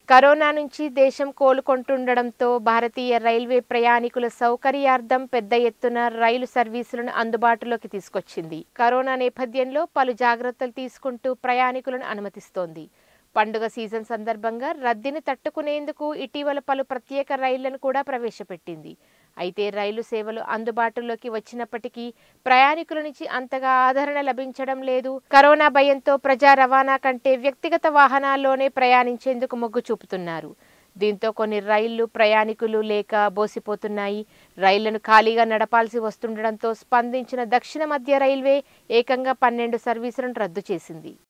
corona నుంచి దేశం కోలుకుంటుండడంతో భారతీయ railway ప్రయాణికుల సౌకర్యార్థం పెద్ద ఎత్తున రైలు సర్వీసులను అందుబాటులోకి తీసుకొచ్చింది కరోనా నేపథ్యంలో పలు జాగ్రత్తలు తీసుకుంటూ ప్రయాణికులను అనుమతిస్తోంది పండుగ సీజన్ సందర్భంగా రద్దీని తట్టుకునేందుకు ఇటీవల పలు ప్రత్యేక రైళ్లను కూడా ప్రవేశపెట్టింది అయితే రైలు సేవలు అందుబాటులోకి వచ్చినప్పటికీ ప్రయాణికుల నుంచి అంతగా ఆదరణ లభించడం లేదు కరోనా భయంతో ప్రజా రవాణా కంటే వ్యక్తిగత వాహనాల్లోనే ప్రయాణించేందుకు మొగ్గు చూపుతున్నారు దీంతో కొన్ని రైళ్లు ప్రయాణికులు లేక బోసిపోతున్నాయి రైళ్లను ఖాళీగా నడపాల్సి వస్తుండడంతో స్పందించిన దక్షిణ మధ్య రైల్వే ఏకంగా పన్నెండు సర్వీసులను రద్దు చేసింది